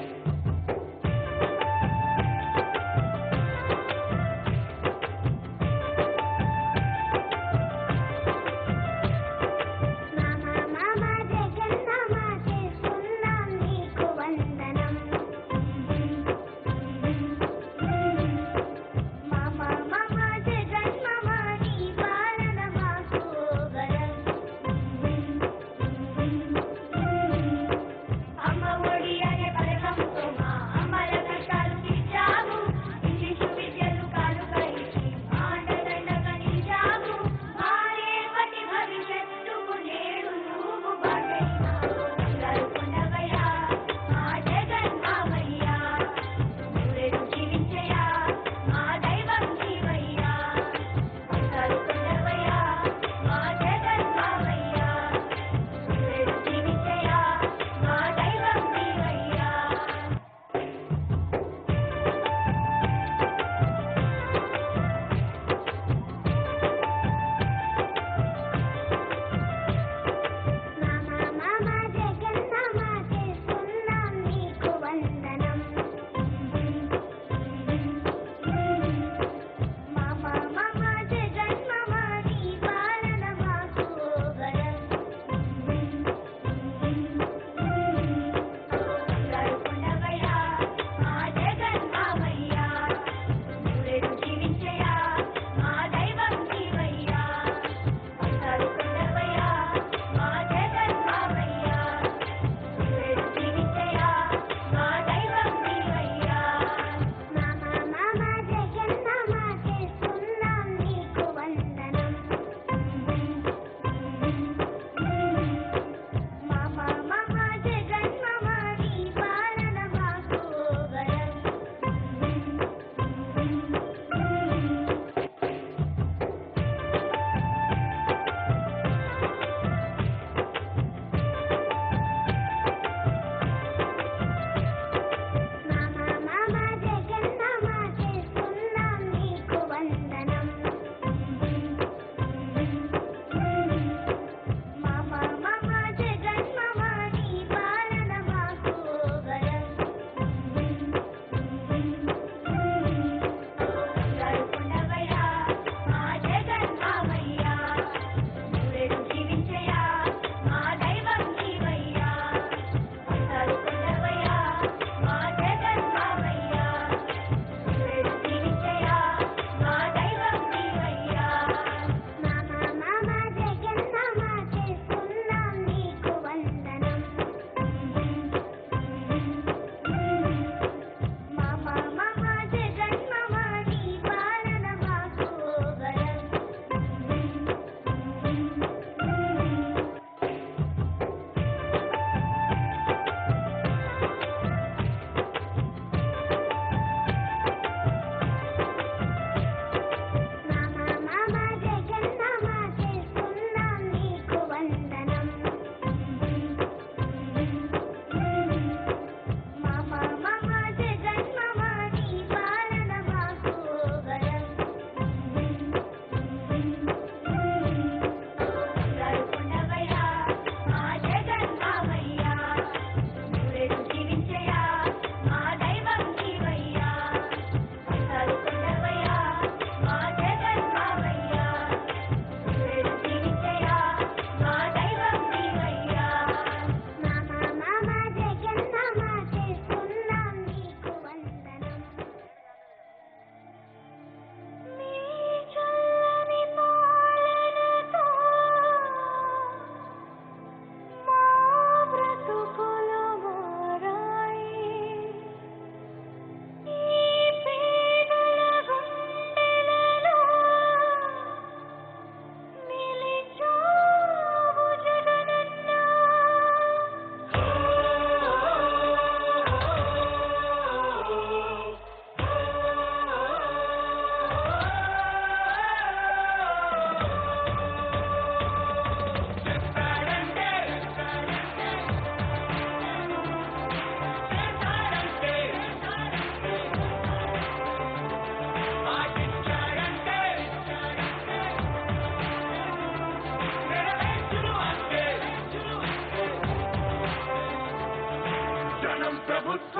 మామ మామ జగన్నామ చేసుకున్నాం నీకు వందనం మామ మామ జగన్నామ నీ పాలన మాకు వరం అమ్మ ఒడి అనే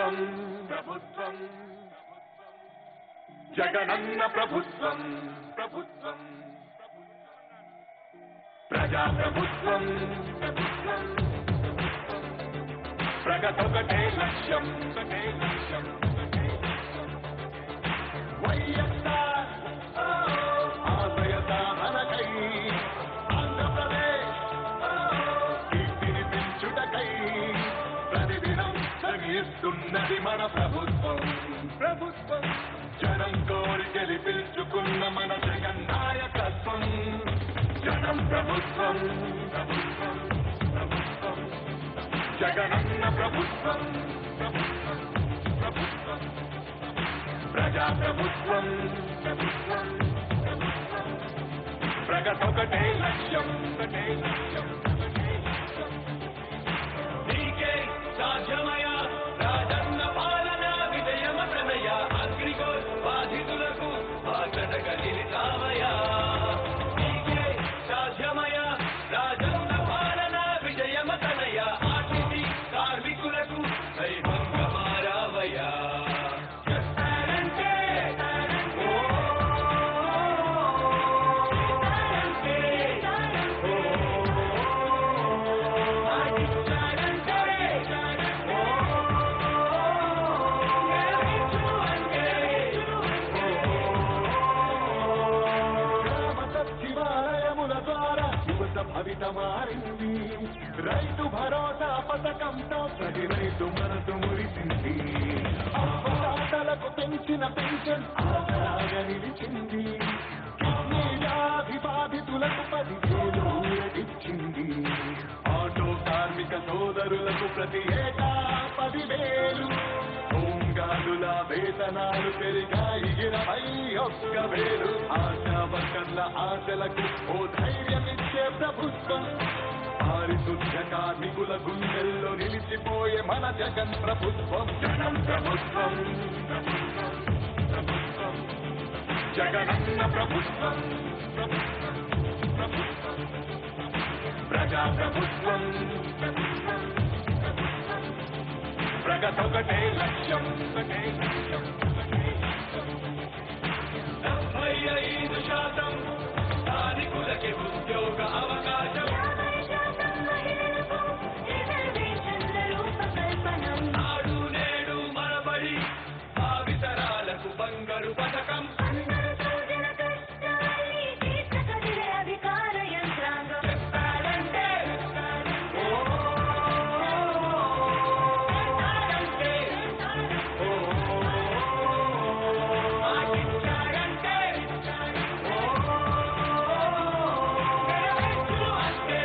ప్రభుత్వం ప్రభుత్వం జగనన్న ప్రభుత్వం ప్రభుత్వం ప్రజా ప్రభుత్వం ప్రభుత్వం ప్రగతొకటే లక్ష్యం ఒకటే లక్ష్యం ఒకటే లక్ష్యం. వైఎస్ఆర్ ఓ, ఆశయ సాధనకై ఆంధ్రప్రదేశ్ ఓ, కీర్తిని పెంచుటకై ప్రతిదినం శ్రమిస్తున్నది మన ప్రభుత్వం ప్రభుత్వం జనం కోరి గెలిపించుకున్న మన జగన్ నాయకత్వం జనం ప్రభుత్వం ప్రభుత్వం ప్రభుత్వం జగనన్న ప్రభుత్వం ప్రభుత్వం ప్రభుత్వం ప్రజా ప్రభుత్వం ప్రభుత్వం ప్రభుత్వం ప్రగతొకటే లక్ష్యం ఒకటే లక్ష్యం ఒకటే లక్ష్యం నీకే సాధ్యమయ రాజన్న పాలన విజయమ ప్రణయ అగ్రిగోల్ బాధితులకు బాధనగా నిలిచామయ నీకే సాధ్యమయ రాజన్న పాలన విజయమ తనయ ఆర్టీసీ కార్మికులకు దైవంగా మారావయ్యా చేస్తారంటే ఓ, చేస్తారంటే గ్రామ సచివాలయముల ద్వారా యువత భవిత మారింది రైతు భరోసా పథకంతో ప్రతి రైతు మనసు మురిసింది అప్పదాతలకు పెంచిన పెన్షన్ ఆసరాగా నిలిచింది కిడ్నీ వ్యాధి బాధితులకు పదివేలు ఊరటిచ్చింది ఆటో కార్మిక సోదరులకు ప్రతి ఏటా పదివేలు హోంగార్డుల వేతనాలు పెరిగాయి ఇరవై ఒక్క వేలు ఆశా వర్కర్ల ఆశలకు ఓ ధైర్యమిచ్చే ప్రభుత్వం పారిశుద్ధ కార్మికుల గుండెల్లో నిలిచిపోయే మన జగన్ ప్రభుత్వం జగన్ ప్రభుత్వం ప్రభుత్వం ప్రభుత్వం జగనన్న ప్రభుత్వం ప్రభుత్వం ప్రభుత్వం ప్రజా ప్రభుత్వం ప్రభుత్వం ప్రభుత్వం ప్రగతొకటే లక్ష్యం ఒకటే లక్ష్యం ఒకటే లక్ష్యం డెబ్బై ఐదు శాతం స్థానికులకి ఉద్యోగ అవకాశం నాడు నేడు మనబడి భావితరాలకు బంగారు పథకం చెప్పారంటే ఓ, చెప్పారంటే ఓ, మాటిచ్చారంటే ఓ, నెరవేర్చు అంటే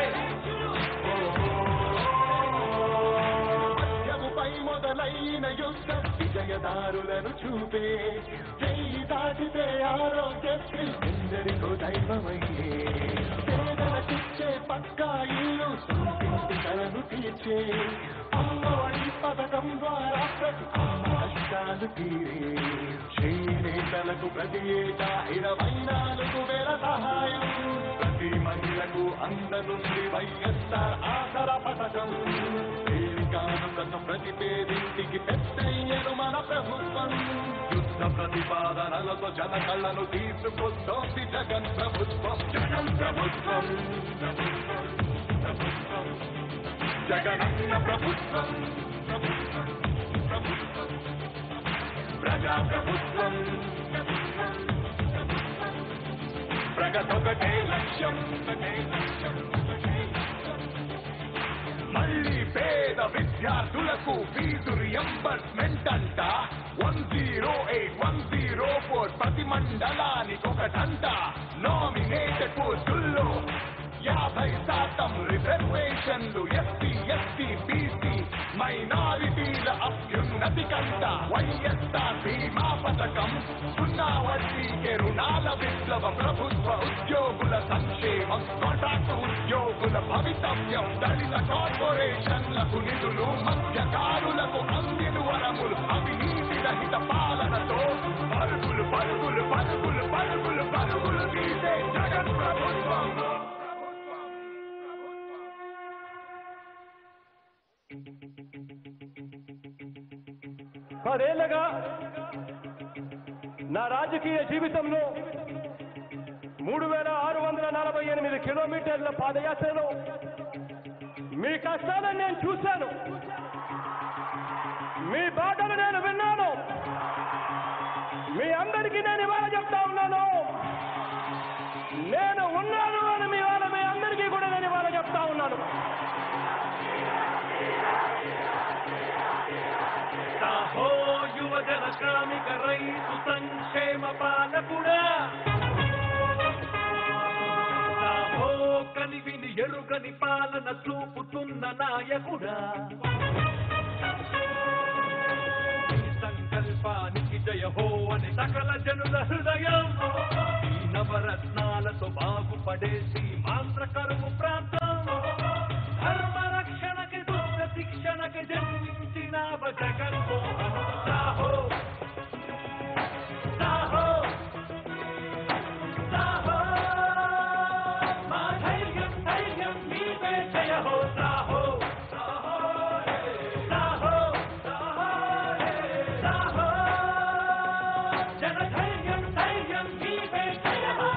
మద్యముపై మొదలైన యుద్ధం విజయదారులను చూపే చెయ్యి దాటితే ఆరోగ్యశ్రీ ఎందరికో దైవమయ్యే పేదలకిచ్చే పక్కా ఇల్లు సొంతింటి కలను తీర్చే అమ్మఒడి పథకం ద్వారా ప్రతి అమ్మ కష్టాలు తీరే చేనేతలకు ప్రతి ఏటా ఇరవై నాలుగు వేల సహాయం ప్రతి మహిళకు అందనుంది వైఎస్ఆర్ ఆసర పథకం కానుకను ప్రతి పేదింటికి పెద్దయ్యను మన ప్రభుత్వం యుద్ధ ప్రతిపాదనలతో జన కళ్ళను తీసుకొస్తోంది జగన్ ప్రభుత్వం జగన్ ప్రభుత్వం ప్రభుత్వం ప్రభుత్వం జగనన్న ప్రభుత్వం ప్రభుత్వం ప్రభుత్వం ప్రజా ప్రభుత్వం ప్రభుత్వం ప్రభుత్వం ప్రగతొకటే లక్ష్యం ఒకటే లక్ష్యం ఒకటే లక్ష్యం మళ్ళీ పేద విద్యార్థులకు ఫీజు రియంబర్స్మెంట్ అంట one zero eight one zero four ప్రతి మండలానికి ఒకటంట నామినేటెడ్ పోస్టుల్లో యాభై శాతం రిజర్వేషన్లు ఎస్సీ ఎస్టీ బీసీ మైనారిటీల అభ్యున్నతి కంట వైఎస్ఆర్ బీమా పథకం సున్నా వడ్డీకే రుణాల విప్లవ ప్రభుత్వ ఉద్యోగుల సంక్షేమం కాంట్రాక్ట్ ఉద్యోగుల భవితవ్యం దళిత కార్పొరేషన్లకు నిధులు మత్స్యకారులకు అందిన వరములు అవినీతి రహిత పాలనతో పరుగులు పరుగులు పరుగులు పరుగులు పరుగులు తీసే జగన్ ప్రభుత్వం పదేళ్లుగా నా రాజకీయ జీవితంలో మూడు వేల ఆరు వందల నలభై ఎనిమిది కిలోమీటర్ల పాదయాత్రలో మీ కష్టాలను నేను చూశాను మీ బాటలు నేను విన్నాను మీ అందరికీ నేను ఇవాళ చెప్తా ఉన్నాను నేను ఉన్నాను అని మీ వాళ్ళ మీ అందరికీ కూడా నేను ఇవాళ చెప్తా ఉన్నాను సాహో యువజన శ్రామిక రైతు సంక్షేమ పాలకుడా సాహో కనివిని ఎరుగని పాలన చూపుతున్న నాయకుడా ఈ సంకల్పానికి జయ హో అని సకల జనుల హృదయం ఈ నవరత్నాలతో బాగుపడేసి మాంత్ర కరువు ప్రాంతం ధర్మ రక్షణకి దుష్ట శిక్షణకి జన్మించిన జగన్మోహన్ సాహో సాహో సాహో మా ధైర్యం ధైర్యం నీవే జయ హో సాహో సాహో సాహో సాహో జన ధైర్యం ధైర్యం నీవే జయ హో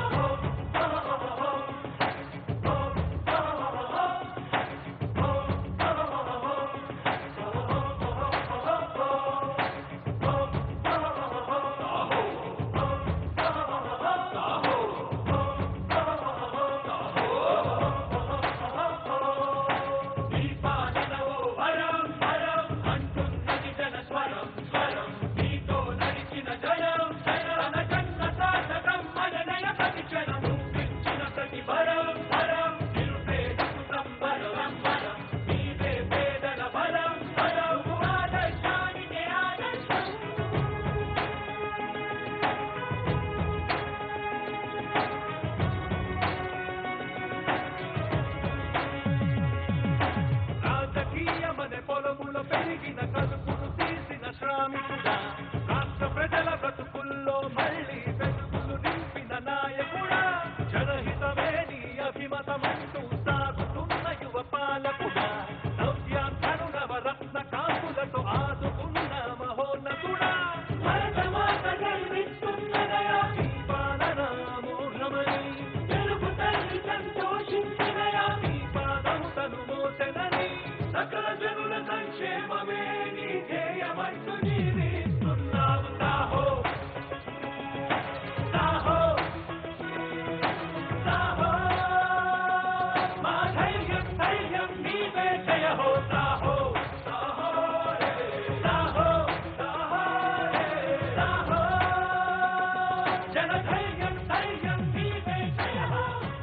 రాజకీయమనే పొలములో పెరిగిన కలుపును తీసిన శ్రామికుడా రాష్ట్ర ప్రజల బ్రతుకుల్లో మళ్ళీ వెలుగులు నింపిన నాయకుడా జనహితమే నీ అభిమతమంటూ సాగుతున్న యువ పాలకుడా నవ్యాంతరు నవరత్న కాపులతో ఆదుకున్న మహోన్నతుడా భరతమాత గర్విస్తున్నదయా ఈ పాలన మూఢమని తెలుగు తల్లి సంతోషించినయా ఈ పాదము తను మోసెనని సకల జనుల సంక్షేమమే నీ ధ్యేయమంటూ జీవిస్తున్నావు సాహో సాహో సాహో మా ధైర్యం ధైర్యం నీవే జయ హో సాహో సాహో సాహో సాహో సాహో జన ధైర్యం ధైర్యం నీవే జయ హో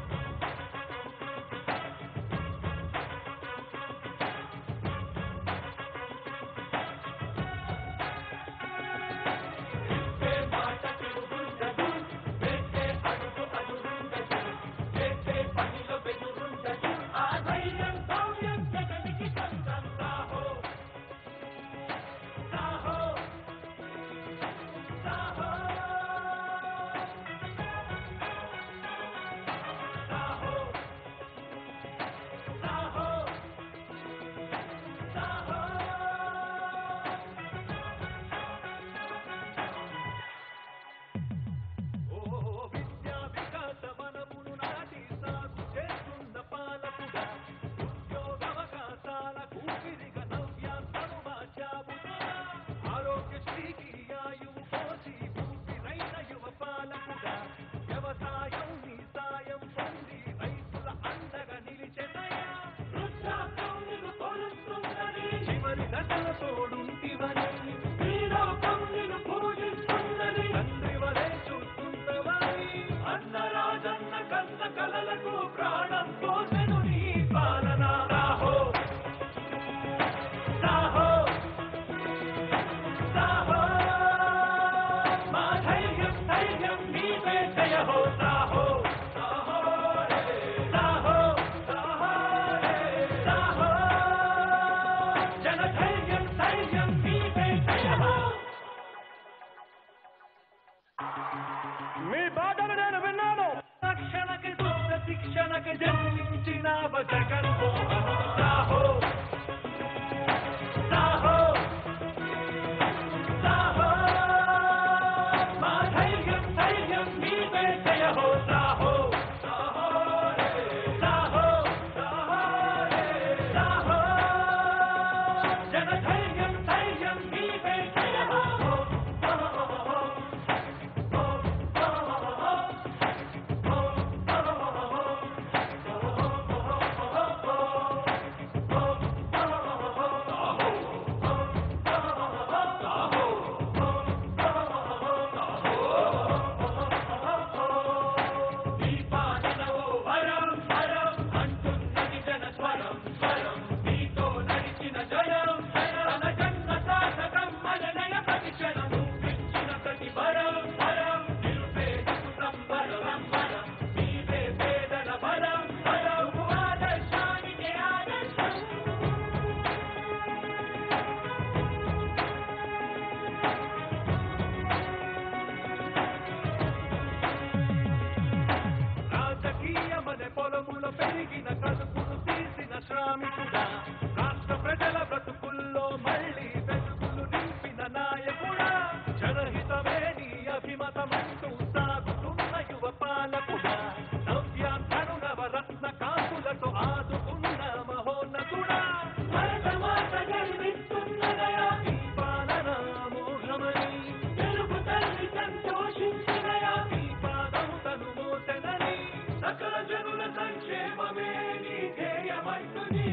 ఇస్తే మాట తిరుగుండదు వేస్తే అడుగు అడుగుండదు చేసే పనిలో బెదురుండదు ఆ ధైర్యం సౌర్యం జగనికి సంతం సాహో సాహో సాహో సాహో సాహో సాహో ఓ విద్యా వికాస వనమును నాటి సాగు చేస్తున్న పాలకుడా ఉద్యోగవకాశాల కూపిరిగా నవ్యాంతము మార్చావుగా ఆరోగ్యశ్రీకి ఆయువు పోసి ఊపిరైన యువ పాలకుడా వ్యవసాయం నీ సాయం పొంది రైతుల అండగా నిలిచెనయా వృద్ధాప్యం నిన్ను కొలుస్తున్నది చివరి దశల తోడుంటివని శ్రీలోకం నిన్ను పూజిస్తున్నది తండ్రి వలె చూస్తున్నవని అన్న రాజన్న కన్న కలలకు ప్రాణం పోసెను నీ పాలన సాహో సాహో సాహో మా ధైర్యం ధైర్యం నీవే జయ హో సాహో సాహో సాహో సాహో సాహో జన ధైర్యం ధైర్యం నీవే జయ హో మీ బాటలు నేను విన్నాను రక్షణకి దుష్ట శిక్షణకి జన్మించిన జగన్మోహన్ సాహో సాహో అడిగిన కడుపును తీసిన శ్రామికుడా రాష్ట్ర ప్రజల బ్రతుకుల్లో మళ్ళీ వెలుగులు నింపిన నాయకుడా జనహితమే నీ అభిమతమంటూ సాగుతున్న యువ పాలకుడా నవ్యాంతను నవరత్న కాపులతో ఆదుకున్న మహోన్నతుడా భరతమాత గర్విస్తున్నదయా ఈ పాలన మోహమని తెలుగు తల్లి సంతోషించినయా ఈ పాదం తను మోసెనని సకల జనుల సంక్షేమమే నీ ధ్యేయమంటు నీ